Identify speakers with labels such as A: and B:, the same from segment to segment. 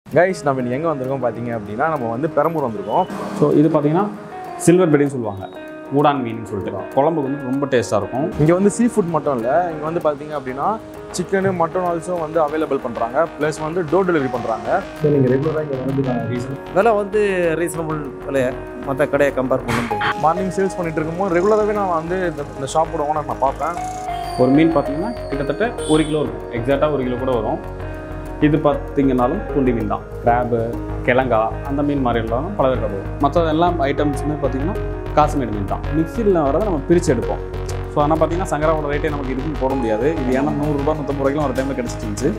A: Guys நம்ம இன்னைக்கு எங்கே வந்திருக்கோம் பார்த்தீங்க அப்படின்னா நம்ம வந்து பெரம்பூர் வந்திருக்கோம்
B: ஸோ இது பார்த்தீங்கன்னா சில்வர் பெடின்னு சொல்லுவாங்க ஊடான் மீன் சொல்லிட்டு குழம்புக்கு வந்து ரொம்ப டேஸ்ட்டாக இருக்கும்
A: இங்கே வந்து சீ ஃபுட் மட்டும் இல்லை இங்கே வந்து பார்த்தீங்க அப்படின்னா சிக்கனு மட்டன் ஆல்சோ வந்து அவைலபிள் பண்ணுறாங்க ப்ளஸ் வந்து டோர் டெலிவரி பண்ணுறாங்க ஸோ நீங்கள் ரெகுலராக இங்கே வரதுக்கான ரீசன்
C: விலை வந்து ரீசனபிள் விலையை மற்ற கடையை கம்பேர் பண்ணும்போது
A: மார்னிங் சேல்ஸ் பண்ணிட்டு இருக்கும்போது ரெகுலராகவே நான் வந்து இந்த இந்த ஷாப்போட ஓனர் நான் பார்ப்பேன்
B: ஒரு மீன் பார்த்தீங்கன்னா கிட்டத்தட்ட ஒரு கிலோ இருக்கும் எக்ஸாக்டாக ஒரு கிலோ கூட வரும் இது பார்த்தீங்கன்னாலும் துண்டி மீன் தான் கிராபு கிழங்கா அந்த மீன் மாதிரி இல்லாமல் பல பேர் வரும் மற்ற எல்லா ஐட்டம்ஸுமே பார்த்தீங்கன்னா காசுமேடு மீன் தான் மிக்சியில் வரதை நம்ம பிரித்து எடுப்போம் ஸோ ஆனால் பார்த்தீங்கன்னா சங்கராவோட ரேட்டே நமக்கு இதுக்குன்னு போட முடியாது இது ஏன்னா நூறுரூபா நூற்றம்பது ரூபாய்க்கு ஒரு டைமில் கிடச்சிட்டு இருந்துச்சு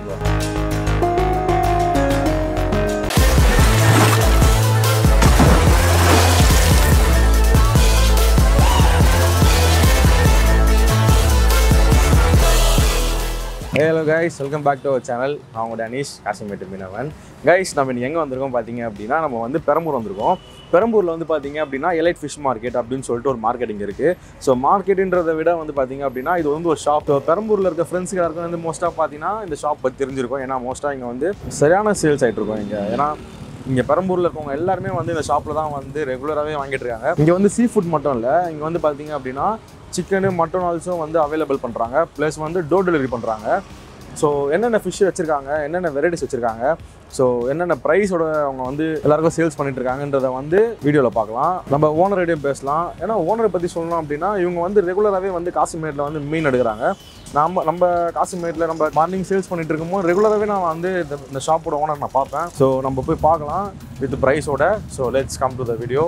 A: hello guys welcome back to our channel நான் உங்கள் டனீஷ் காசிமேட்டு மீனவன் கைஸ் நம்ம இன்னைக்கு எங்கே வந்திருக்கோம் பார்த்தீங்க அப்படின்னா நம்ம வந்து பெரம்பூர் வந்திருக்கோம் பெரம்பூரில் வந்து பார்த்தீங்க அப்படின்னா எலைட் ஃபிஷ் மார்க்கெட் அப்படின்னு சொல்லிட்டு ஒரு மார்க்கெட்டிங் இருக்குது ஸோ மார்க்கெட்டுன்றதை விட வந்து பார்த்தீங்க அப்படின்னா இது வந்து ஒரு ஷாப் பெரம்பூரில் இருக்க ஃப்ரெண்ட்ஸ் எல்லாருக்கும் வந்து மோஸ்ட்டாக பார்த்தீங்கன்னா இந்த ஷாப் பற்றி தெரிஞ்சிருக்கும் ஏன்னா மோஸ்ட்டாக இங்கே வந்து சரியான சேல்ஸ் ஆகிட்டு இருக்கோம் இங்கே ஏன்னா இங்கே பெரம்பூரில் இருக்கவங்க எல்லாருமே வந்து இந்த ஷாப்பில் தான் வந்து ரெகுலராகவே வாங்கிட்டு இருக்காங்க இங்கே வந்து சீ ஃபுட் மட்டும் இல்லை இங்கே வந்து பார்த்தீங்க அப்படின்னா சிக்கனு மட்டன் ஆல்சோ வந்து அவைலபிள் பண்ணுறாங்க ப்ளஸ் வந்து டோர் டெலிவரி பண்ணுறாங்க ஸோ என்னென்ன ஃபிஷ் வச்சுருக்காங்க என்னென்ன வெரைட்டிஸ் வச்சுருக்காங்க ஸோ என்னென்ன ப்ரைஸோட அவங்க வந்து எல்லாருக்கும் சேல்ஸ் பண்ணிட்டு இருக்காங்கன்றத வந்து வீடியோவில் பார்க்கலாம் நம்ம ஓனரிடையும் பேசலாம் ஏன்னா ஓனரை பற்றி சொல்லணும் அப்படின்னா இவங்க வந்து ரெகுலராகவே வந்து காசிமேட்டில் வந்து மீன் எடுக்கிறாங்க நம்ம நம்ம காசிமேட்டில் நம்ம மார்னிங் சேல்ஸ் பண்ணிட்டு இருக்கும்போது ரெகுலராகவே நான் வந்து இந்த இந்த ஷாப்போட ஓனர் நான் பார்ப்பேன் ஸோ நம்ம போய் பார்க்கலாம் வித் ப்ரைஸோட so let's come to the video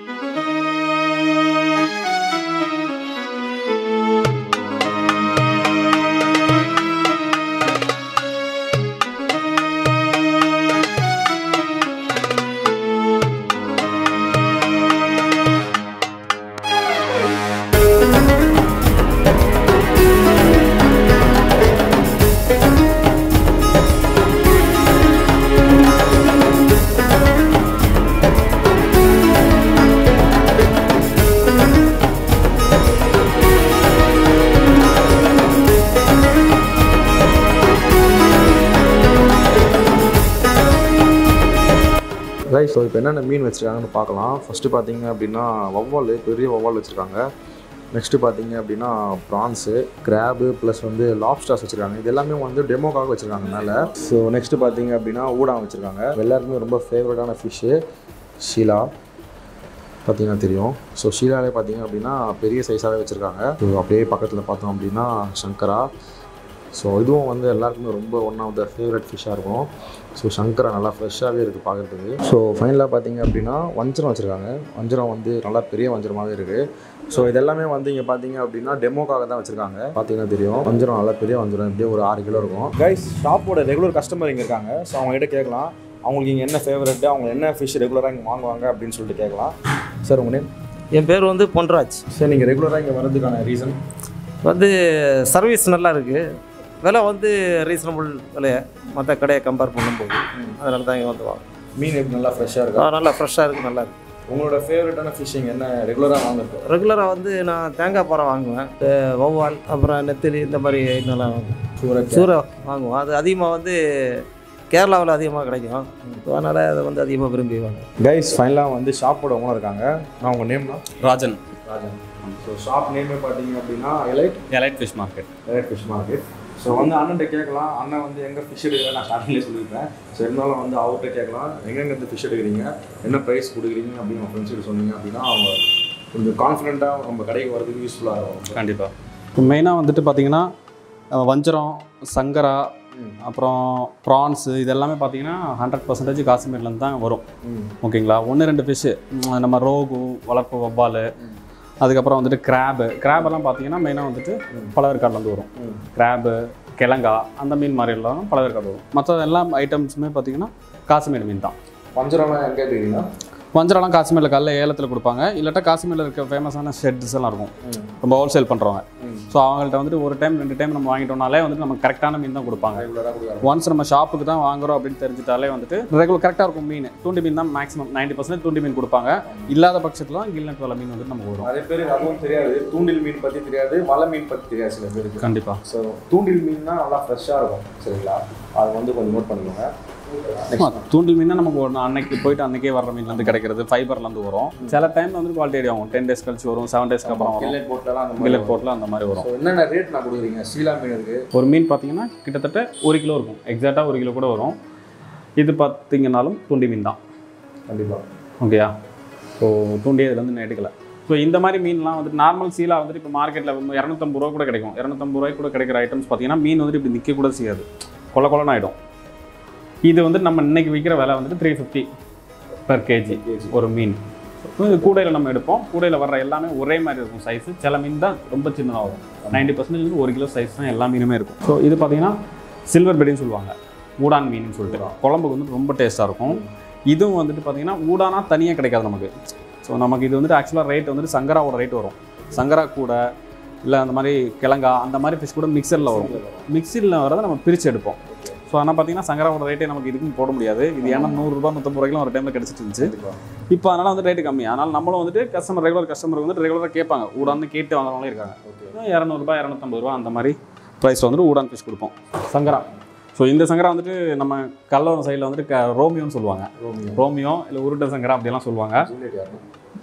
A: right so இப்போ என்னென்ன மீன் வச்சுருக்காங்கன்னு பார்க்கலாம் ஃபஸ்ட்டு பார்த்தீங்க அப்படின்னா வவ்வால் பெரிய வவ்வால் வச்சுருக்காங்க நெக்ஸ்ட்டு பார்த்தீங்க அப்படின்னா ப்ரான்ஸு கிராபு ப்ளஸ் வந்து லாப்ஸ்டார்ஸ் வச்சுருக்காங்க இது எல்லாமே வந்து டெமோக்காக வச்சுருக்காங்க மேலே ஸோ நெக்ஸ்ட்டு பார்த்தீங்க அப்படின்னா ஊடான் வச்சுருக்காங்க எல்லாருக்குமே ரொம்ப ஃபேவரட்டான ஃபிஷ்ஷு ஷீலா பார்த்தீங்கன்னா தெரியும் ஸோ ஷீலாலே பார்த்தீங்க அப்படின்னா பெரிய சைஸாகவே வச்சுருக்காங்க ஸோ அப்படியே பக்கத்தில் பார்த்தோம் அப்படின்னா சங்கரா ஸோ இதுவும் வந்து எல்லாருக்குமே ரொம்ப ஒன் ஆஃப் த ஃபேவரட் ஃபிஷ்ஷாக இருக்கும் ஸோ சங்கரா நல்லா ஃப்ரெஷ்ஷாகவே இருக்குது பார்க்குறதுக்கு ஸோ ஃபைனலாக பார்த்தீங்க அப்படின்னா வஞ்சரம் வச்சுருக்காங்க வஞ்சரம் வந்து நல்லா பெரிய வஞ்சரமாகவே இருக்குது ஸோ இதெல்லாமே வந்து இங்கே பார்த்தீங்க அப்படின்னா டெமோக்காக தான் வச்சுருக்காங்க பார்த்தீங்கன்னா தெரியும் வஞ்சரம் நல்லா பெரிய வஞ்சரம் எப்படியும் ஒரு ஆறு கிலோ இருக்கும் கைஸ் ஷாப்போட ரெகுலர் கஸ்டமர் இங்கே இருக்காங்க ஸோ அவங்ககிட்ட கேட்கலாம் அவங்களுக்கு இங்கே என்ன ஃபேவரெட்டு அவங்க என்ன ஃபிஷ் ரெகுலராக இங்கே வாங்குவாங்க அப்படின்னு சொல்லிட்டு கேட்கலாம் சார் உங்கள் நேம்
C: என் பேர் வந்து பொன்ராஜ்
A: சார் நீங்கள் ரெகுலராக இங்கே வர்றதுக்கான ரீசன்
C: வந்து சர்வீஸ் நல்லா இருக்குது விலை வந்து ரீசனபிள் விலையை மற்ற கடையை கம்பேர் பண்ணும்போது அதனால தான் இங்கே வந்து வாங்க
A: மீன் எப்படி நல்லா ஃப்ரெஷ்ஷாக இருக்கா
C: நல்லா ஃப்ரெஷ்ஷாக இருக்குது நல்லா இருக்குது
A: உங்களோட ஃபேவரட்டான ஃபிஷ்ஷிங் என்ன ரெகுலராக வாங்குறது
C: ரெகுலராக வந்து நான் தேங்காய் பாறை வாங்குவேன் அஹ் வௌவால் அப்புறம் நெத்திலி இந்த மாதிரி நல்லா வாங்குவேன்
A: சூரத்
C: சூறை வாங்குவோம் அது அதிகமாக வந்து கேரளாவில் அதிகமாக கிடைக்கும் அதனால் அதை வந்து அதிகமாக விரும்பி வாங்குவேன்
A: கைஸ் ஃபைனலாக வந்து ஷாப்போட ஓனர் இருக்காங்க நான் உங்கள் நேம்னா
B: ராஜன்
A: ராஜன் ஸோ ஷாப் நேமே பார்த்தீங்க அப்படின்னா elite
B: elite fish market
A: elite fish market so வந்து அண்ணன்ட்ட கேட்கலாம் அண்ணன் வந்து எங்கே ஃபிஷ் எடுக்கிறேன் நான் ஸ்டார்டிங்லேயே சொல்லியிருப்பேன் ஸோ இருந்தாலும் வந்து அவர்கிட்ட கேட்கலாம் எங்கெங்கே ஃபிஷ் எடுக்கிறீங்க என்ன ப்ரைஸ் கொடுக்குறீங்க அப்படின்னு உங்கள் ஃப்ரெண்ட்ஸ்கிட்ட சொன்னீங்க அப்படின்னா அவங்க கொஞ்சம் கான்ஃபிடென்ட்டாக நம்ம கடைக்கு வரதுக்கு யூஸ்ஃபுல்லாக இருக்கும்
B: கண்டிப்பாக இப்போ மெயினாக வந்துட்டு பார்த்தீங்கன்னா அஹ், வஞ்சரம் சங்கரா அப்புறம் ப்ரான்ஸு இது எல்லாமே பார்த்தீங்கன்னா ஹண்ட்ரட் பர்சன்டேஜ் காசிமேட்லேருந்து தான் வரும்
A: ம்
B: ஓகேங்களா ஒன்று ரெண்டு ஃபிஷ்ஷு நம்ம ரோகு வளர்ப்பு வவ்வால் அதுக்கப்புறம் வந்துட்டு கிராபு கிராபெல்லாம் பார்த்தீங்கன்னா மெயினாக வந்துட்டு பழவேற்காடுலேருந்து வரும்
A: ம்
B: கிராபு கிழங்கா அந்த மீன் மாதிரி எல்லாம் பழவேற்காடு வரும் மற்ற எல்லா ஐட்டம்ஸுமே பார்த்தீங்கன்னா காசிமேடு மீன் தான்
A: வஞ்சரம்லாம் எங்கே எடுக்கிறீங்கன்னா
B: வஞ்சரம்லாம் காசிமேடில் காலைல ஏலத்தில் கொடுப்பாங்க இல்லாட்டா காசிமேடில் இருக்க ஃபேமஸான ஷெட்ஸ் எல்லாம் இருக்கும்
A: ம்
B: ரொம்ப ஹோல்சேல் பண்ணுறவங்க
A: ம்
B: ஸோ அவங்கள்ட்ட வந்துட்டு ஒரு டைம் ரெண்டு டைம் நம்ம வாங்கிட்டோம்னாலே வந்துட்டு நமக்கு கரெக்டான மீன் தான் கொடுப்பாங்க
A: ரெகுலராக கொடுக்குறாங்க
B: ஒன்ஸ் நம்ம ஷாப்புக்கு தான் வாங்குறோம் அப்படின்னு தெரிஞ்சிட்டாலே வந்துட்டு ரெகுலர் கரெக்டாக இருக்கும் மீன் தூண்டி மீன் தான் மேக்ஸிமம் நைன்டி பர்சன்ட் தூண்டி மீன் கொடுப்பாங்க இல்லாத பட்சத்தில் தான் கில்நட் வலை மீன் வந்துட்டு நமக்கு வரும்
A: நிறைய பேருக்கு அதுவும் தெரியாது தூண்டில் மீன் பற்றி தெரியாது வலை மீன் பற்றி தெரியாது சில பேருக்கு
B: கண்டிப்பாக
A: ஸோ தூண்டில் மீன்னா நல்லா ஃப்ரெஷ்ஷாக இருக்கும் சரிங்களா அதை வந்து கொஞ்சம் நோட் பண்ணிக்கோங்க
B: ஆமா, தூண்டில் மீன் நமக்கு ஒன்று அன்னைக்கு போயிட்டு அன்னைக்கே வர்ற மீன்லேருந்து கிடைக்கிறது ஃபைபர்லேருந்து வரும் சில டைம் வந்து குவாலிட்டி அடி ஆகும் டென் டேஸ் கழிச்சு வரும் செவன் டேஸ்க்கு அப்புறம் வரும்
A: கில்லட் போட்லாம் அந்த மாதிரி
B: மில்லட் போட்டில் அந்த மாதிரி வரும்
A: ஸோ என்னென்ன ரேட் நான் கொடுக்குறீங்க ஸ்ரீலா மீன் இருக்கு
B: ஒரு மீன் பார்த்தீங்கன்னா கிட்டத்தட்ட ஒரு கிலோ இருக்கும் எக்ஸாக்டாக ஒரு கிலோ கூட வரும் இது பார்த்தீங்கன்னாலும் தூண்டி மீன் தான்
A: கண்டிப்பாக
B: ஓகேயா ஸோ தூண்டி இதுல இருந்து எடுக்கல ஸோ இந்த மாதிரி மீன்லாம் வந்துட்டு நார்மல் சீலா வந்துட்டு இப்போ மார்க்கெட்டில் இரநூத்தம்பது ரூபா கூட கிடைக்கும் இரநூத்தம்பது ரூபாய்க்கு கூட கிடைக்கிற ஐட்டம்ஸ் பார்த்தீங்கன்னா மீன் வந்துட்டு இப்படி நிற்க கூட செய்யாது கொல கொலன்னு ஆகிடும் இது வந்து நம்ம இன்னைக்கு விற்கிற விலை வந்துட்டு த்ரீ ஃபிஃப்டி பெர் கேஜி ஒரு மீன் இது கூடையில் நம்ம எடுப்போம் கூடையில் வர்ற எல்லாமே ஒரே மாதிரி இருக்கும் சைஸு சில மீன் தான் ரொம்ப சின்னதாக வரும் நைன்டி பர்சன்டேஜ் ஒரு கிலோ சைஸ் தான் எல்லா மீனுமே இருக்கும் ஸோ இது பார்த்தீங்கன்னா சில்வர் பெடின்னு சொல்லுவாங்க ஊடான் மீன் சொல்லிட்டு குழம்புக்கு வந்து ரொம்ப டேஸ்ட்டாக இருக்கும் இதுவும் வந்துட்டு பார்த்தீங்கன்னா ஊடானா தனியாக கிடைக்காது நமக்கு ஸோ நமக்கு இது வந்துட்டு ஆக்சுவலாக ரேட் வந்துட்டு சங்கராவோட ரேட் வரும் சங்கரா கூட இல்லை அந்த மாதிரி கிழங்கா அந்த மாதிரி ஃபிஷ் கூட மிக்சரில் வரும் மிக்சரில் வரதை நம்ம பிரித்து எடுப்போம் ஸோ ஆனால் பார்த்தீங்கன்னா சங்கராவோட ரேட்டே நமக்கு இதுக்கும் போட முடியாது இது ஏன்னா நூறுரூபா நூற்றம்பது ரூபாய்க்குலாம் ஒரு டைமில் கிடச்சிட்டு இருந்துச்சு இப்போ அதனால் வந்து ரேட்டு கம்மி அதனால் நம்மளும் வந்துட்டு கஸ்டமர் ரெகுலர் கஸ்டமர் வந்துட்டு ரெகுலராக கேட்பாங்க ஊடான்னு கேட்டு வாங்குறவங்களே இருக்காங்க இரநூறுபா இரநூத்தம்பது ரூபா அந்த மாதிரி ப்ரைஸில் வந்துட்டு ஊடான் ஃபிஷ் கொடுப்போம் சங்கரா ஸோ இந்த சங்கரா வந்துட்டு நம்ம கல்லூரம் சைடில் வந்துட்டு க ரோமியோன்னு சொல்லுவாங்க
A: ரோமியோ
B: ரோமியோ இல்லை உருட்டை சங்கரா அப்படியெல்லாம் சொல்லுவாங்க
A: ஜூலியட் யாரு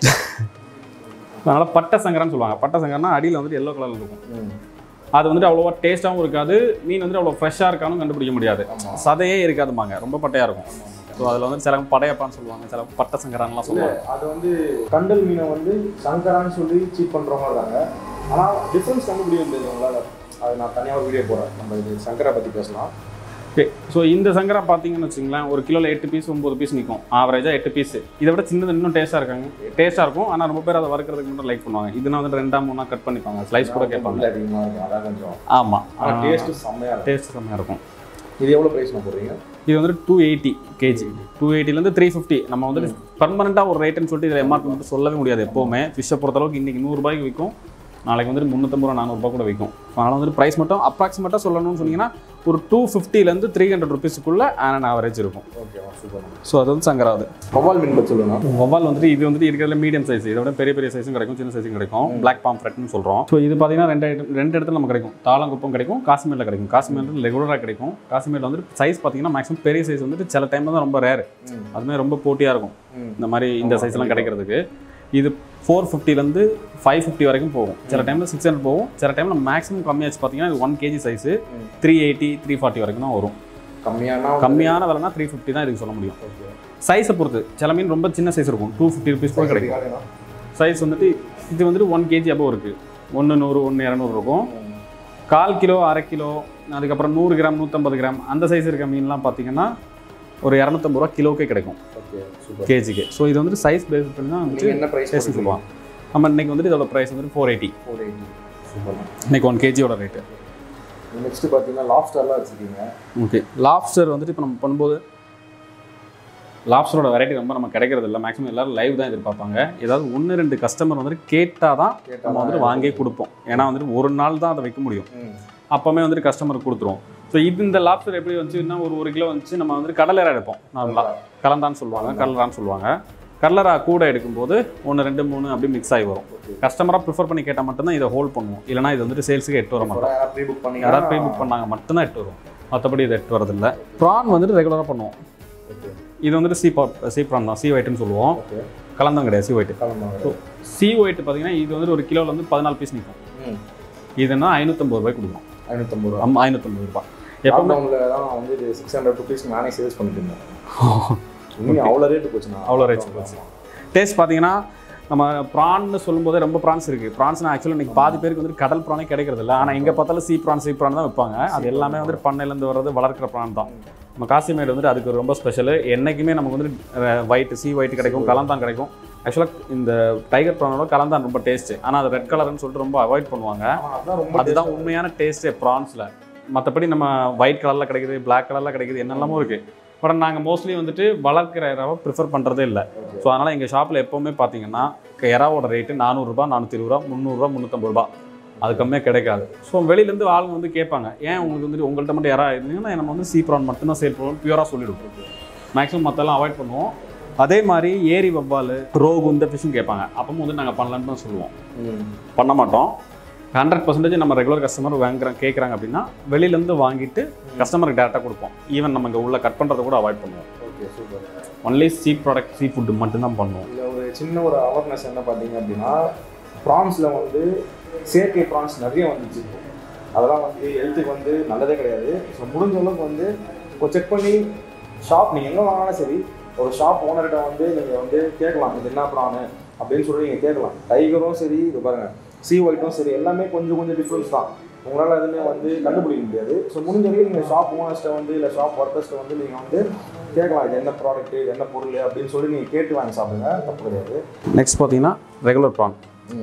B: அதனால் பட்டை சங்கரான்னு சொல்லுவாங்க பட்டை சங்கரனா அடியில் வந்துட்டு எல்லோ கலரில் இருக்கும்
A: ம்
B: அது வந்துட்டு அவ்வளோவா டேஸ்ட்டாகவும் இருக்காது மீன் வந்துட்டு அவ்வளோ ஃப்ரெஷ்ஷாக இருக்கான்னு கண்டுபிடிக்க முடியாது
A: ஆமா.
B: சதையே இருக்காதுமாங்க ரொம்ப பட்டையாக இருக்கும் ஸோ அதில் வந்து சில படையப்பான்னு சொல்லுவாங்க சில பட்டை சங்கரான்லாம் சொல்லுவாங்க
A: அது வந்து கண்டல் மீனை வந்து சங்கரான்னு சொல்லி சீட் பண்ணுறவங்க இருக்காங்க ஆனால் டிஃப்ரென்ஸ் கண்டுபிடிக்க முடியாது உங்களால் அது நான் தனியாக ஒரு வீடியோ போடுறேன் நம்ம இது சங்கரா பற்றி பேசலாம்
B: ஓகே ஸோ இந்த சங்கரா பார்த்தீங்கன்னு வச்சுங்களேன் ஒரு கிலோவில் எட்டு பீஸ் ஒம்பது பீஸ் நிற்கும் ஆவரேஜாக எட்டு பீஸ் இதை விட சின்னது இன்னும் டேஸ்ட்டாக இருக்காங்க டேஸ்ட்டாக இருக்கும் ஆனால் ரொம்ப பேர் அதை வறுக்கிறதுக்கு மட்டும் லைக் பண்ணுவாங்க இதுனா வந்து ரெண்டா மூணா கட் பண்ணிப்பாங்க ஸ்லைஸ் கூட கேட்பாங்க
A: முள்ளு அதிகமாக இருக்கும் அதான் கொஞ்சம்
B: ஆமாம்
A: ஆனால் டேஸ்ட்டு செம்மையாக இருக்கும்
B: டேஸ்ட் செம்மையாக இருக்கும்
A: இது எவ்வளோ ப்ரைஸ் நான் போடுறீங்க
B: இது வந்து டூ எயிட்டி கேஜி டூ எயிட்டிலேருந்து த்ரீ ஃபிஃப்டி நம்ம வந்துட்டு பர்மனெண்ட்டாக ஒரு ரேட்டுன்னு சொல்லிட்டு இதில் எம்ஆர்பி மட்டும் சொல்லவே முடியாது எப்போவுமே ஃபிஷ்ஷை பொறுத்தளவுக்கு இன்றைக்கி நூறுரூபாய்க்கு விற்கும் நாளைக்கு வந்துட்டு முந்நூற்றம்பது ரூபா நானூறுபா கூட விற்கும் அதனால் வந்துட்டு ப்ரைஸ் மட்டும் அப்ராக்சிமேட்டாக சொல்லணும்னு சொன்னீங்கன்னா ஒரு டூ ஃபிஃப்டிலேருந்து த்ரீ ஹண்ட்ரட் ருபீஸுக்குள்ளே ஆன் ஆவரேஜ் இருக்கும்
A: ஓகே சூப்பர்
B: ஸோ அது வந்து சங்கராது
A: கவால் மீன் பற்றி சொல்லணும்
B: வவ்வால் வந்துட்டு இது வந்துட்டு இருக்கிறதுல மீடியம் சைஸ் இதை விட பெரிய பெரிய சைஸும் கிடைக்கும் சின்ன சைஸும் கிடைக்கும் பிளாக் பாம்ஃப்ரெட்னு சொல்கிறோம் ஸோ இது பார்த்தீங்கன்னா ரெண்டு item- ரெண்டு இடத்துல நம்ம கிடைக்கும் தாளங்குப்பம் கிடைக்கும் காஷ்மீரில் கிடைக்கும் காஷ்மீரில் ரெகுலராக கிடைக்கும் காஷ்மீரில் வந்துட்டு சைஸ் பார்த்தீங்கன்னா மேக்ஸிமம் பெரிய சைஸ் வந்துட்டு சில டைமில் தான் ரொம்ப ரேர்
A: ம்.
B: அதுமே ரொம்ப போட்டியாக இருக்கும்
A: ம்.
B: இந்த மாதிரி இந்த சைஸ்லாம் கிடைக்கிறதுக்கு இது ஃபோர் ஃபிஃப்டிலேருந்து ஃபைவ் ஃபிஃப்டி வரைக்கும் போகும் சில டைமில் சிக்ஸ் ஹண்ட்ரட் போகும் சில டைமில் மேக்ஸிமம் கம்மியாச்சு பார்த்தீங்கன்னா இது ஒன் கேஜி சைஸு
A: ம்.
B: த்ரீ எயிட்டி த்ரீ ஃபார்ட்டி வரைக்கும் தான் வரும்
A: கம்மியான
B: கம்மியான விலைனா த்ரீ ஃபிஃப்டி தான் இதுக்கு சொல்ல முடியும்
A: ஓகே
B: சைஸை பொறுத்து சில மீன் ரொம்ப சின்ன சைஸ் இருக்கும் டூ ஃபிஃப்டி ருபீஸ் கூட கிடைக்கும் சைஸ் வந்துட்டு இது வந்துட்டு ஒன் கேஜி அபோவ் இருக்குது ஒன்று நூறு ஒன்று இரநூறு இருக்கும் கால் கிலோ அரை கிலோ அதுக்கப்புறம் நூறு கிராம் நூற்றம்பது கிராம் அந்த சைஸ் இருக்க மீன்லாம் பார்த்தீங்கன்னா ஒரு இரநூத்தம்பது ரூபா கிலோக்கே கிடைக்கும்
A: ஓகே சூப்பர்
B: கேஜிக்கு ஸோ இது வந்துட்டு சைஸ் பேஸ் பண்ணி தான் வந்துட்டு
A: நீங்கள் என்ன ப்ரைஸ்
B: டேஸ்ட் சொல்லுவாங்க நம்ம இன்னைக்கு வந்துட்டு இதோட ப்ரைஸ் வந்துட்டு four eighty
A: four eighty super
B: இன்னைக்கு ஒன் கேஜியோட ரேட்டு
A: நெக்ஸ்ட் பார்த்தீங்கன்னா லாப்ஸ்டர்லாம் வச்சுருக்கீங்க
B: ஓகே லாப்ஸ்டர் வந்துட்டு இப்போ நம்ம பண்ணும்போது லாப்ஸ்டரோட வெரைட்டி ரொம்ப நம்ம கிடைக்கிறது இல்லை மேக்ஸிமம் எல்லாரும் லைவ் தான் எதிர்பார்ப்பாங்க ஏதாவது ஒன்று ரெண்டு கஸ்டமர் வந்துட்டு கேட்டால் தான் நம்ம வந்துட்டு வாங்கியே கொடுப்போம் ஏன்னா வந்துட்டு ஒரு நாள் தான் அதை வைக்க முடியும்
A: ம்
B: அப்போவுமே வந்துட்டு கஸ்டமருக்கு கொடுத்துருவோம் ஸோ இது இந்த லாப்ஸ்டர் எப்படி வந்துச்சுன்னா ஒரு ஒரு கிலோ வந்துச்சு நம்ம வந்துட்டு கடலரா எடுப்போம் நார்மலாக கலந்தான்னு சொல்லுவாங்க கடலரான்னு சொல்லுவாங்க கடலரா கூட எடுக்கும்போது ஒன்று ரெண்டு மூணு அப்படி மிக்ஸ் ஆகி வரும் கஸ்டமராக ப்ரிஃபர் பண்ணி கேட்டால் மட்டும்தான் இதை ஹோல்ட் பண்ணுவோம் இல்லைனா இது வந்துட்டு சேல்ஸுக்கு எட்டு வர மாட்டோம்
A: யாராவது ப்ரீ புக் பண்ணீங்க
B: யாராவது பே புக் பண்ணாங்க மட்டும்தான் எட்டு வரும் மற்றபடி இது எட்டு வரதில்லை ப்ரான் வந்துட்டு ரெகுலராக பண்ணுவோம்
A: ஓகே
B: இது வந்துட்டு சி பா சி ப்ரான் தான் சி ஒயிட்னு சொல்லுவோம்
A: ஓகே
B: கலந்தம் கிடையாது சி ஒயிட்
A: கிளம்புவாங்க
B: சி ஒயிட் பார்த்தீங்கன்னா இது வந்துட்டு ஒரு கிலோவில் வந்து பதினாலு பீஸ் நிற்கும்
A: ம்
B: இதுன்னா ஐநூற்றம்பது ரூபாய் கொடுக்கும்
A: ஐநூற்றம்பது ரூபா
B: ஆமாம் ஐநூற்றம்பது ரூபாய் எப்பவுமே
A: லாக்டவுனில் தான் வந்து இது சிக்ஸ் ஹண்ட்ரட் ருபீஸ் நானே சேல்ஸ் பண்ணிட்டு இருந்தேன் இன்னும் அவ்வளோ ரேட்டு போச்சுண்ணா
B: அவ்வளோ rate போச்சு. டேஸ்ட் பார்த்தீங்கன்னா நம்ம ப்ரான்னு சொல்லும்போதே ரொம்ப ப்ரான்ஸ் இருக்குது ப்ரான்ஸ்னா ஆக்சுவலாக இன்னைக்கு பாதி பேருக்கு வந்துட்டு கடல் ப்ரானே கிடைக்கிறது இல்லை ஆனால் எங்கே பார்த்தாலும் சீ ப்ரான் சீ ப்ரான் தான் வைப்பாங்க அது எல்லாமே வந்துட்டு பண்ணையிலேருந்து வர்றது வளர்க்குற ப்ரான் தான் நம்ம காசிமேடு வந்துட்டு அதுக்கு ரொம்ப ஸ்பெஷல் என்றைக்குமே நமக்கு வந்துட்டு ஒயிட் சி ஒயிட் கிடைக்கும் கலந்தான் கிடைக்கும் ஆக்சுவலாக இந்த டைகர் ப்ரானோட கலந்தான் ரொம்ப டேஸ்ட்டு ஆனால் அது ரெட் கலர்னு சொல்லிட்டு ரொம்ப அவாய்ட் பண்ணுவாங்க
A: ஆமா, அதான் ரொம்ப
B: அதுதான் உண்மையான டேஸ்ட்டே ப்ரான்ஸில் மற்றபடி நம்ம ஒயிட் கலரில் கிடைக்குது Black கலரில் கிடைக்குது என்னெல்லாமோ இருக்குது பட் நாங்கள் மோஸ்ட்லி வந்துட்டு வளர்க்குற இறாவை ப்ரிஃபர் பண்ணுறதே இல்லை ஸோ அதனால் எங்கள் ஷாப்பில் எப்போவுமே பார்த்தீங்கன்னா இறாவோட ரேட்டு நானூறுரூபா நானூற்றி இருபது ரூபா முந்நூறுரூவா முந்நூற்றம்பது ரூபா அது கம்மியாக கிடைக்காது ஸோ வெளியிலேருந்து ஆளுங்க வந்து கேட்பாங்க ஏன் உங்களுக்கு வந்துட்டு உங்கள்கிட்ட மட்டும் இறா இருந்தீங்கன்னா நம்ம வந்து சீ ப்ரான் மட்டும்தான் சேல் பண்ணுவோம் பியூராக சொல்லிடுவோம் மேக்ஸிமம் மற்றெல்லாம் அவாய்ட் பண்ணுவோம் அதே மாதிரி ஏரி வவ்வால் ரோகு இந்த ஃபிஷ்ஷும் கேட்பாங்க அப்பவும் வந்து நாங்கள் பண்ணலான்னு தான் சொல்லுவோம்
A: ம்.
B: பண்ண மாட்டோம் ஹண்ட்ரட் பர்சன்டேஜ் நம்ம ரெகுலர் கஸ்டமர் வாங்குறோம் கேட்குறாங்க அப்படின்னா வெளியிலேருந்து வாங்கிட்டு கஸ்டமருக்கு டேரெக்டாக கொடுப்போம் ஈவன் நம்ம இங்கே உள்ள கட் பண்ணுறதை கூட அவாய்ட் பண்ணுவோம்
A: okay super
B: only sea product sea food மட்டும்தான் பண்ணுவோம்
A: இதில் ஒரு சின்ன ஒரு அவேர்னஸ் என்ன பார்த்தீங்க அப்படின்னா ப்ரான்ஸில் வந்து செயற்கை ப்ரான்ஸ் நிறைய வந்துச்சு அதெல்லாம் வந்து ஹெல்த்துக்கு வந்து நல்லதே கிடையாது ஸோ முடிஞ்ச அளவுக்கு வந்து இப்போ செக் பண்ணி ஷாப் நீங்கள் எங்கே வாங்கினாலும் சரி ஒரு ஷாப் ஓனர்கிட்ட வந்து நீங்கள் வந்து கேட்கலாம் இது என்ன ப்ரானு அப்படின்னு சொல்லி நீங்கள் கேட்கலாம் டைகரும் சரி இது பாருங்கள் சி ஒயிட்டும் சரி எல்லாமே கொஞ்சம் கொஞ்சம் டிஃப்ரென்ஸ் தான் உங்களால் எதுவுமே வந்து கண்டுபிடிக்க முடியாது ஸோ முடிஞ்ச வரைக்கும் நீங்கள் ஷாப் ஓனர்ஸ்ட்டை வந்து இல்லை ஷாப் ஒர்க்கர்ஸ்ட்டை வந்து நீங்கள் வந்து கேட்கலாம் இது என்ன ப்ராடக்ட் இது என்ன பொருள் அப்படின்னு சொல்லி நீங்கள் கேட்டு வாங்கி சாப்பிடுங்க தப்பு கிடையாது
B: நெக்ஸ்ட் பார்த்தீங்கன்னா ரெகுலர் ப்ரான்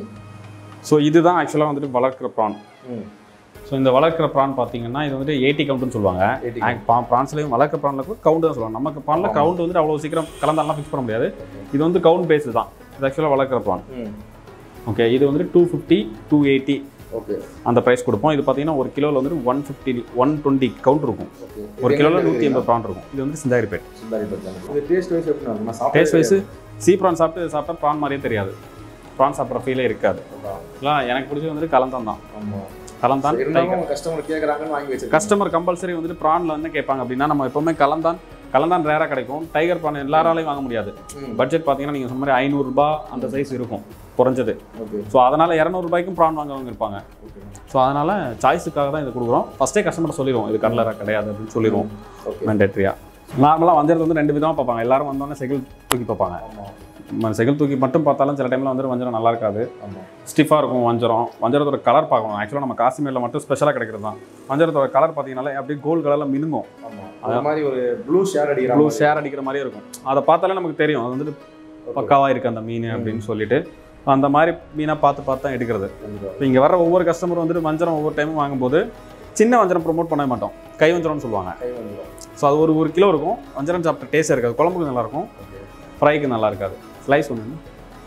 B: ஸோ இதுதான் ஆக்சுவலாக வந்துட்டு வளர்க்குற ப்ரான்
A: ம்
B: ஸோ இந்த வளர்க்குற ப்ரான் பார்த்தீங்கன்னா இது வந்துட்டு ஏடி கவுண்ட்னு சொல்லுவாங்க
A: 80
B: ஆக் பா ப்ரான்ஸ்லையும் வளர்க்குற ப்ரானில் கூட கவுண்ட் தான் சொல்லுவாங்க நமக்கு ப்ரானில் கவுண்ட் வந்துட்டு அவ்வளோ சீக்கிரம் கலந்தாலாம் ஃபிக்ஸ் பண்ண முடியாது இது வந்து கவுண்ட் பேஸு தான் இது ஆக்சுவலாக வளர்க்குற ப்ரான்
A: ம்
B: ஓகே இது வந்துட்டு two fifty two eighty
A: okay
B: அந்த ப்ரைஸ் கொடுப்போம் இது பார்த்தீங்கன்னா ஒரு கிலோவில் வந்துட்டு one fifty one twenty count இருக்கும்
A: ஓகே
B: ஒரு கிலோவில் நூற்றி எண்பது ப்ரான் இருக்கும் இது வந்து சிந்தாரிப்பேட்
A: சுந்தாரி பச்சான் இது டேஸ்ட் வைஸ் எப்படி இருக்கும் நான்
B: டேஸ்ட் வைஸு சீ ப்ரான் சாப்பிட்டு சாப்பிட்டா ப்ரான் மாதிரியே தெரியாது ப்ரான் சாப்பிட்ற ஃபீலே இருக்காது இல்லை எனக்கு பிடிச்சது வந்துட்டு கலந்தான் தான்
A: ஆமாம்
B: கலந்தான்
A: இருந்தாலும் கஸ்டமர் கேட்குறாங்கன்னு வாங்கி வச்சிருக்கேன்
B: கஸ்டமர் கம்பல்சரி வந்துட்டு ப்ரானில் என்ன கேட்பாங்க அப்படின்னா நம்ம எப்பவுமே கலந்தான் கலந்தான் ரேராக கிடைக்கும் டைகர் ப்ரான் எல்லாராலையும் வாங்க முடியாது
A: ம்
B: பட்ஜெட் பார்த்தீங்கன்னா நீங்கள் சொன்ன மாதிரி ஐநூறுரூபா அந்த சைஸ் இருக்கும் குறைஞ்சது
A: ஓகே
B: ஸோ அதனால் இரநூறுபாய்க்கும் ப்ரான் வாங்கவங்க இருப்பாங்க
A: ஓகே
B: ஸோ அதனால் சாய்ஸுக்காக தான் இது கொடுக்குறோம் ஃபஸ்ட்டே கஸ்டமர் சொல்லிடுவோம் இது கடலரா கிடையாது அப்படின்னு சொல்லிடுவோம்
A: ஓகே
B: மேண்டேட்ரியாக நார்மலாக வஞ்சரது வந்து ரெண்டு விதமாக பார்ப்பாங்க எல்லாரும் வந்தோடனே செகில் தூக்கி பார்ப்பாங்க
A: ஆமாம்
B: ம- செகில் தூக்கி மட்டும் பார்த்தாலும் சில டைமில் வந்து வஞ்சரம் நல்லா இருக்காது
A: ஆமாம்
B: ஸ்டிஃபாக இருக்கும் வஞ்சரம் வஞ்சரத்தோட கலர் பார்க்கணும் ஆக்சுவலாக நம்ம காஷ்மீரில் மட்டும் ஸ்பெஷலாக கிடைக்கிறது தான் வஞ்சரத்தோட கலர் பார்த்தீங்கன்னாலே அப்படியே கோல்டு கலரில் மினுங்கும்
A: ஆமாம் அது மாதிரி ஒரு ப்ளூ ஷேர் அடிக்கிற
B: ப்ளூ
A: மாதிரி.
B: ஷேர் அடிக்கிற மாதிரியே இருக்கும் அதை பார்த்தாலே நமக்கு தெரியும் அது வந்துட்டு பக்காவாக இருக்குது அந்த மீன் அப்படின்னு சொல்லிட்டு அந்த மாதிரி மீனாக பார்த்து பார்த்து தான் எடுக்கிறது
A: கண்டிப்பா.
B: இப்போ இங்கே வர ஒவ்வொரு கஸ்டமர் வந்துட்டு வஞ்சரம் ஒவ்வொரு டைமும் வாங்கும்போது சின்ன வஞ்சரம் ப்ரோமோட் பண்ண மாட்டோம் கை வஞ்சரம்னு சொல்லுவாங்க
A: கை வந்துடும்
B: ஸோ அது ஒரு ஒரு கிலோ இருக்கும் வஞ்சரம் சாப்பிட்ட டேஸ்ட் இருக்காது குழம்புக்கு நல்லா இருக்கும்
A: ஓகே
B: ஃப்ரைக்கு நல்லா இருக்காது ஸ்லைஸ் ஒன்று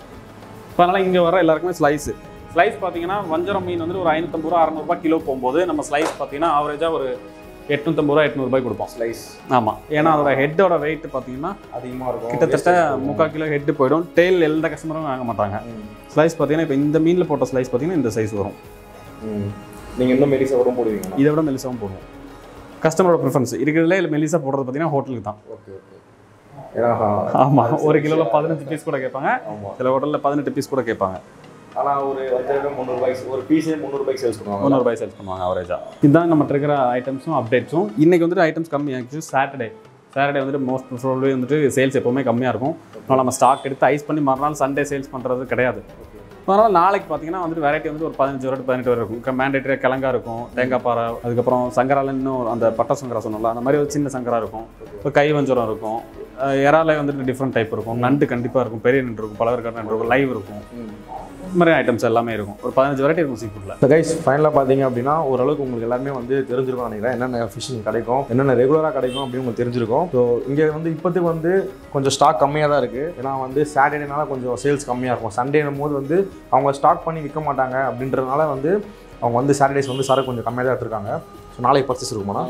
B: ஸோ அதனால் இங்கே வர எல்லாருக்குமே ஸ்லைஸு ஸ்லைஸ் பார்த்தீங்கன்னா வஞ்சரம் மீன் வந்துட்டு ஒரு ஐநூற்றம்பது ரூபா அறநூறுபா கிலோ போகும்போது நம்ம ஸ்லைஸ் பார்த்தீங்கன்னா ஆவரேஜாக ஒரு எட்நூற்றம்பது ரூபா எட்நூறுபாய் கொடுப்போம்
A: ஸ்லைஸ்
B: ஆமாம் ஏன்னா அதோட ஹெட்டோட வெயிட் பார்த்தீங்கன்னா
A: அதிகமாக இருக்கும்
B: கிட்டத்தட்ட
A: wastage இருக்கும்.
B: முக்கால் கிலோ ஹெட் போயிடும் டெய்ல் எந்த கஸ்டமரும் வாங்க மாட்டாங்க
A: ம்.
B: ஸ்லைஸ் பார்த்தீங்கன்னா இப்போ இந்த மீனில் போட்ட ஸ்லைஸ் பார்த்தீங்கன்னா இந்த சைஸ் வரும்
A: ம். நீங்க இன்னும் மெலிசா கூட போடுவீங்களா
B: இதை விட மெலிசாவும் போடுவோம் கஸ்டமரோட ப்ரிஃபரன்ஸ் இருக்கிறதுல இல்லை மெலிசா போடுறது பார்த்தீங்கன்னா ஹோட்டலுக்கு தான்
A: ஓகே ஓகே ஏன்னா
B: ஆமாம் ஒரு கிலோவில் பதினஞ்சு பீஸ் கூட கேட்பாங்க
A: ஆமா
B: சில ஹோட்டலில் பதினெட்டு பீஸ் கூட கேட்பாங்க
A: ஆனா ஒரு வஞ்சரம் முந்நூறுபாய்க்கு ஒரு பீஸே முந்நூறுபாய்க்கு சேல்ஸ் பண்ணுவாங்க
B: முந்நூறுபாய் சேல்ஸ் பண்ணுவாங்க அவரேஜாக இதுதான் நம்ம இருக்கிற ஐட்டம்ஸும் அப்டேட்ஸும் இன்றைக்கி வந்துட்டு ஐட்டம்ஸ் கம்மி ஆகிடுச்சு சாட்டர்டே சாட்டர்டே வந்துட்டு மோஸ்ட் ப்ரிஃபரபிளி வந்துட்டு சேல்ஸ் எப்போவுமே கம்மியாக இருக்கும் அதனால் நம்ம ஸ்டாக் எடுத்து ஐஸ் பண்ணி மறுநாள் சண்டே சேல்ஸ் பண்ணுறது கிடையாது அதனால் நாளைக்கு பார்த்தீங்கன்னா வந்துட்டு வெரைட்டி வந்து ஒரு பதினஞ்சு வரை பதினெட்டு வரை இருக்கும் மேண்டேட்டரியாக கிழங்கா இருக்கும் தேங்காய் பாறை அதுக்கப்புறம் சங்கரால இன்னும் அந்த பட்டை சங்கரா சொன்னோம்ல அந்த மாதிரி ஒரு சின்ன சங்கரா இருக்கும் இப்போ கை வஞ்சரம் இருக்கும் அஹ் இறாலே வந்துட்டு டிஃப்ரெண்ட் டைப் இருக்கும் நண்டு கண்டிப்பாக இருக்கும் பெரிய நண்டு இருக்கும் பலவர்கார நண்டு இருக்கும் லைவ் இருக்கும் இந்த மாதிரி ஐட்டம்ஸ் எல்லாமே இருக்கும் ஒரு பதினஞ்சு வெரைட்டி இருக்கும் சீ ஃபுட்டில்
A: இப்போ கைஸ் ஃபைனலாக பார்த்தீங்க அப்படின்னா ஓரளவுக்கு உங்களுக்கு எல்லாமே வந்து தெரிஞ்சிருக்கும் நினைக்கிறேன் என்னென்ன ஃபிஷிங் கிடைக்கும் என்னென்ன ரெகுலராக கிடைக்கும் அப்படின்னு உங்களுக்கு தெரிஞ்சிருக்கும் ஸோ இங்கே வந்து இப்போதைக்கு வந்து கொஞ்சம் ஸ்டாக் கம்மியாக தான் இருக்குது ஏன்னா வந்து சாட்டர்டேனால கொஞ்சம் சேல்ஸ் கம்மியாக இருக்கும் சண்டேனும் போது வந்து அவங்க ஸ்டாக் பண்ணி விற்க மாட்டாங்க அப்படின்றதுனால வந்து அவங்க வந்து சாட்டர்டேஸ் வந்து சரக்கு கொஞ்சம் கம்மியாக தான் எடுத்துருக்காங்க ஸோ நாளைக்கு பர்ச்சேஸ் இருக்குமாண்ணா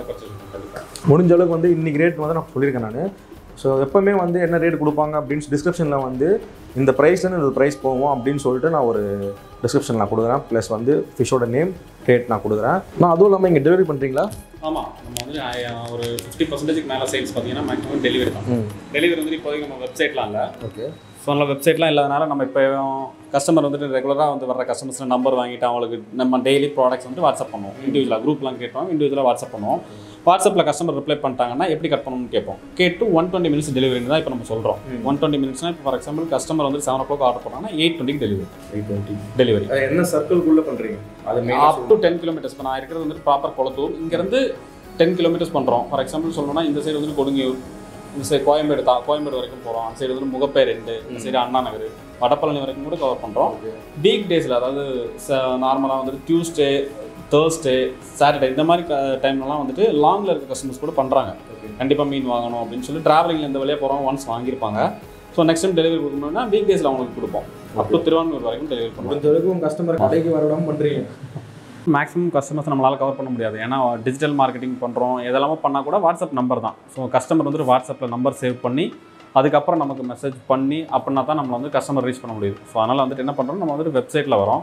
A: முடிஞ்ச அளவுக்கு வந்து இன்னைக்கு ரேட் வந்து நான் சொல்லியிருக்கேன் நான் ஸோ எப்போவுமே வந்து என்ன ரேட் கொடுப்பாங்க அப்படின்னு டிஸ்கிரிப்ஷனில் வந்து இந்த ப்ரைஸ்லேருந்து இந்த ப்ரைஸ் போவோம் அப்படின்னு சொல்லிட்டு நான் ஒரு டிஸ்கிரிப்ஷன் நான் கொடுக்குறேன் ப்ளஸ் வந்து ஃபிஷ்ஷோட நேம் ரேட் நான் கொடுக்குறேன் நான் அதுவும் இல்லாமல் இங்கே டெலிவரி பண்ணுறீங்களா
B: ஆமாம் நம்ம வந்து அஹ், ஒரு ஃபிஃப்டி பர்சன்டேஜ்க்கு மேலே சேல்ஸ் பார்த்தீங்கன்னா மேக்ஸிமம் டெலிவரி தான்
A: ம்
B: டெலிவரி வந்து இப்போதைக்கு நம்ம வெப்சைட்லாம் இல்லை
A: ஓகே
B: ஸோ நல்ல வெப்சைட்லாம் இல்லாதனால நம்ம இப்போ கஸ்டமர் வந்துட்டு ரெகுலராக வந்து வர கஸ்டமர்ஸ் நம்பர் வாங்கிட்டு அவங்களுக்கு நம்ம டெய்லி ப்ராடக்ட்ஸ் வந்து வாட்ஸ்அப் பண்ணுவோம் இண்டிவிஜுவலாக குரூப்லாம் கேட்போம் இண்டிவிஜுவலாக வாட்ஸ்அப் பண்ணுவோம் வாட்ஸ்அப்பில் கஸ்டமர் ரிப்ளை பண்ணிட்டாங்கன்னா எப்படி கட் பண்ணணும்னு கேட்போம் கேட்டு ஒன் டுவெண்ட்டி மினிட்ஸ் டெலிவரி தான் இப்போ நம்ம சொல்கிறோம் ஒன் டுவெண்ட்டி மினிட்ஸ்னா இப்போ ஃபார் எக்ஸாம்பிள் கஸ்டமர் வந்து செவன் ஓ கிளாக் ஆர்டர் பண்ணாங்கன்னா எயிட் டுவெண்ட்டிக்கு டெலிவரி
A: எயிட் டுவெண்ட்டி
B: டெலிவரி
A: என்ன சர்க்கிள்குள்ளே பண்ணுறீங்க அது
B: அப் டு டென் கிலோமீட்டர்ஸ் இப்போ நான் இருக்கிறது வந்துட்டு ப்ராப்பர் குளத்தூர் இங்கேருந்து டென் கிலோமீட்டர்ஸ் பண்ணுறோம் ஃபார் எக்ஸாம்பிள் சொல்லணும்னா இந்த சைடு வந்து கொடுங்கியூர் இந்த சைடு கோயம்பேடு தான் கோயம்பேடு வரைக்கும் போகிறோம் அந்த சைடு வந்து முகப்பேர் ரெண்டு இந்த சைடு அண்ணா நகர் வடபழனி வரைக்கும் கூட கவர் பண்ணுறோம் வீக் டேஸில் அதாவது நார்மலாக வந்துட்டு டியூஸ்டே தேர்ஸ்டே சாட்டர்டே இந்த மாதிரி டைம்லலாம் வந்துட்டு லாங்கில் இருக்க கஸ்டமர்ஸ் கூட பண்ணுறாங்க கண்டிப்பாக மீன் வாங்கணும் அப்படின்னு சொல்லி ட்ராவலிங்கில் இந்த வழியாக போகிறோம் ஒன்ஸ் வாங்கியிருப்பாங்க ஸோ நெக்ஸ்ட் டைம் டெலிவரி கொடுக்கணும்னா வீக் டேஸில் அவங்களுக்கு கொடுப்போம் அப் டு திருவான்மூர் வரைக்கும் டெலிவரி பண்ணுவோம்
A: முடிஞ்ச அளவுக்கு உங்கள் கஸ்டமர் கடைக்கு வரவிடாம பண்ணுறீங்க
B: மேக்ஸிமம் கஸ்டமர்ஸ் நம்மளால் கவர் பண்ண முடியாது ஏன்னா டிஜிட்டல் மார்க்கெட்டிங் பண்ணுறோம் எதெல்லாமோ பண்ணால் கூட வாட்ஸ்அப் நம்பர் தான் ஸோ கஸ்டமர் வந்துட்டு வாட்ஸ்அப்பில் நம்பர் சேவ் பண்ணி அதுக்கப்புறம் நமக்கு மெசேஜ் பண்ணி அப்படின்னா தான் நம்ம வந்து கஸ்டமர் ரீச் பண்ண முடியுது ஸோ அதனால் வந்துட்டு என்ன பண்ணுறோம் நம்ம வந்துட்டு வெப்சைட்டில் வரோம்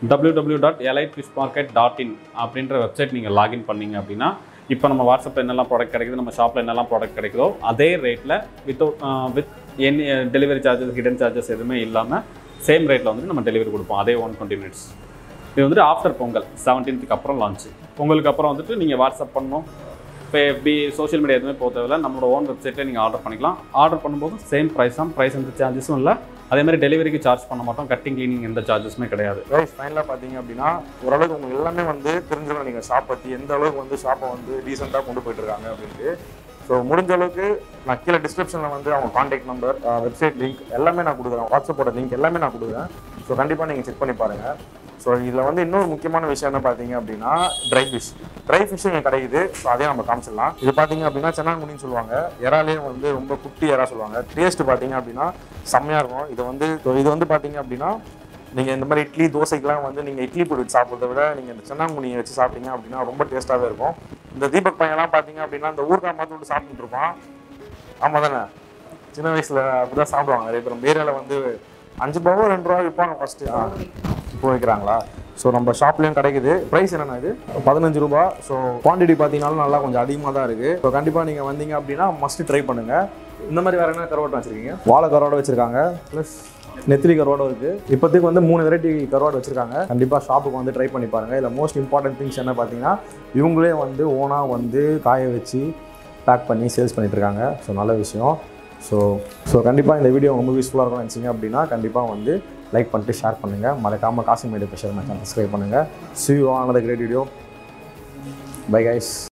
B: W W dot elite fish market dot in அப்படின்ற வெப்சைட் நீங்கள் லாகின் பண்ணீங்க அப்படின்னா இப்போ நம்ம வாட்ஸ்அப்பில் என்னெல்லாம் ப்ராடக்ட் கிடைக்குது நம்ம ஷாப்பில் என்னெல்லாம் ப்ராடக்ட் கிடைக்குதோ அதே ரேட்டில் without with any delivery charges hidden charges எதுவுமே இல்லாமல் சேம் ரேட்டில் வந்து நம்ம டெலிவரி கொடுப்போம் அதே ஒன் டுவெண்ட்டி மினிட்ஸ் இது வந்துட்டு ஆஃப்டர் பொங்கல் செவன்டீன்த்துக்கு அப்புறம் லான்ச் பொங்கலுக்கு அப்புறம் வந்துட்டு நீங்கள் வாட்ஸ்அப் பண்ணணும் இப்போ எப்படி சோஷியல் மீடியா எதுவுமே போக தேவையில்ல நம்மளோட ஓன் வெப்சைட்டில் நீங்கள் ஆர்டர் பண்ணிக்கலாம் ஆர்டர் பண்ணும்போது சேம் ப்ரைஸ் தான் ப்ரைஸ் எந்த சார்ஜஸும் இல்லை அதே மாதிரி டெலிவரிக்கு சார்ஜ் பண்ண மாட்டோம் கட்டிங் க்ளீனிங் எந்த சார்ஜஸுமே கிடையாது
A: கைஸ் ஃபைனலாக பார்த்தீங்க அப்படின்னா ஓரளவுக்கு உங்களுக்கு எல்லாமே வந்து தெரிஞ்சிடும் நீங்கள் ஷாப் பற்றி எந்த அளவுக்கு வந்து ஷாப்பை வந்து டீசெண்டாக கொண்டு போயிட்டு இருக்காங்க அப்படின்ட்டு ஸோ முடிஞ்ச அளவுக்கு நான் கீழே டிஸ்கிரிப்ஷனில் வந்து அவங்க காண்டாக்ட் நம்பர் வெப்சைட் லிங்க் எல்லாமே நான் கொடுக்குறேன் வாட்ஸ்அப்போட லிங்க் எல்லாமே நான் கொடுக்குறேன் ஸோ கண்டிப்பாக நீங்கள் செக் பண்ணி பாருங்கள் ஸோ இதில் வந்து இன்னொரு முக்கியமான விஷயம் என்ன பார்த்தீங்க அப்படின்னா ட்ரை ஃபிஷ் ட்ரை ஃபிஷ் இங்கே கிடைக்குது ஸோ அதையும் நம்ம காமிச்சிடலாம் இது பார்த்தீங்க அப்படின்னா சென்னாங்குனின்னு சொல்லுவாங்க இறாலே வந்து ரொம்ப குட்டி இறா சொல்லுவாங்க டேஸ்ட் பார்த்தீங்க அப்படின்னா செம்மையாக இருக்கும் இது வந்து இது வந்து பார்த்தீங்க அப்படின்னா நீங்கள் இந்த மாதிரி இட்லி தோசைக்கெலாம் வந்து நீங்கள் இட்லி பொடி வச்சு சாப்பிட்றத விட நீங்கள் இந்த சென்னாங்குனியை வச்சு சாப்பிட்டீங்க அப்படின்னா ரொம்ப டேஸ்ட்டாகவே இருக்கும் இந்த தீபக் பையன்லாம் பார்த்தீங்க அப்படின்னா இந்த ஊறுகாய் மாற்றி விட்டு சாப்பிட்டுட்டு இருப்பான் ஆமாம் தானே சின்ன வயசில் அப்படி தான் சாப்பிடுவாங்க நிறைய பேர் நம்ம ஏரியாவில் வந்து அஞ்சு ரூபாவோ ரெண்டு ரூபா விற்பாங்க ஃபஸ்ட்டு இப்போ வைக்கிறாங்களா ஸோ நம்ம ஷாப்லேயும் கிடைக்குது ப்ரைஸ் என்னென்ன இது பதினஞ்சு ரூபா ஸோ குவான்டிட்டி பார்த்தீங்கன்னாலும் நல்லா கொஞ்சம் அதிகமாக தான் இருக்குது ஸோ கண்டிப்பாக நீங்கள் வந்தீங்க அப்படின்னா மஸ்ட் ட்ரை பண்ணுங்கள் இந்த மாதிரி வேறு என்ன கருவாட்டம் வச்சுருக்கீங்க வாழை கருவாடை வச்சுருக்காங்க ப்ளஸ் நெத்திலி கருவாடும் இருக்குது இப்போதைக்கு வந்து மூணு வெரைட்டி கருவாடு வச்சுருக்காங்க கண்டிப்பாக ஷாப்புக்கு வந்து ட்ரை பண்ணி பாருங்கள் இதில் மோஸ்ட் இம்பார்ட்டன்ட் திங்ஸ் என்ன பார்த்தீங்கன்னா இவங்களே வந்து ஓனாக வந்து காய வச்சு பேக் பண்ணி சேல்ஸ் பண்ணிட்டு இருக்காங்க ஸோ நல்ல விஷயம் ஸோ ஸோ கண்டிப்பாக இந்த வீடியோ ரொம்ப யூஸ்ஃபுல்லாக இருக்கும்னு நினச்சிங்க அப்படின்னா கண்டிப்பாக வந்து லைக் பண்ணிட்டு ஷேர் பண்ணுங்கள் மறக்காமல் Kasi media special channel subscribe பண்ணுங்கள் சி யூ ஆனது கிரேட் வீடியோ பை கைஸ்